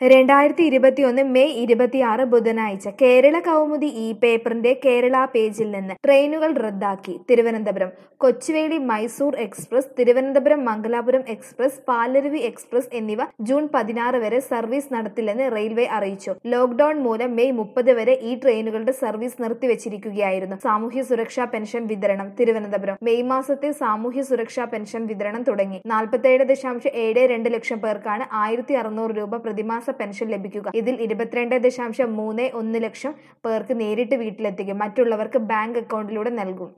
രണ്ടായിരത്തി ഇരുപത്തിയൊന്ന് മെയ് ഇരുപത്തിയാറ് ബുധനാഴ്ച കേരള കൗമുദി ഇ പേപ്പറിന്റെ കേരള പേജിൽ നിന്ന് ട്രെയിനുകൾ റദ്ദാക്കി Thiruvananthapuram Kochuveli Mysore express Thiruvananthapuram Mangalapuram express Palaruvi express എന്നിവ ജൂൺ പതിനാറ് വരെ സർവീസ് നടത്തില്ലെന്ന് റെയിൽവേ അറിയിച്ചു ലോക്ഡൌൺ മൂലം മെയ് മുപ്പത് വരെ ഈ ട്രെയിനുകളുടെ സർവീസ് നിർത്തിവച്ചിരിക്കുകയായിരുന്നു സാമൂഹ്യ സുരക്ഷാ പെൻഷൻ വിതരണം തിരുവനന്തപുരം മെയ് മാസത്തെ സാമൂഹ്യ സുരക്ഷാ പെൻഷൻ വിതരണം തുടങ്ങി നാൽപ്പത്തേഴ് ദശാംശം ഏഴ് രണ്ട് ലക്ഷം പേർക്കാണ് ആയിരത്തി അറുന്നൂറ് രൂപ പ്രതിമാസ പെൻഷൻ ലഭിക്കുക ഇതിൽ ഇരുപത്തിരണ്ട് ദശാംശം മൂന്ന് ഒന്ന് ലക്ഷം പേർക്ക് നേരിട്ട് വീട്ടിലെത്തിക്കും മറ്റുള്ളവർക്ക് ബാങ്ക് അക്കൗണ്ടിലൂടെ നൽകും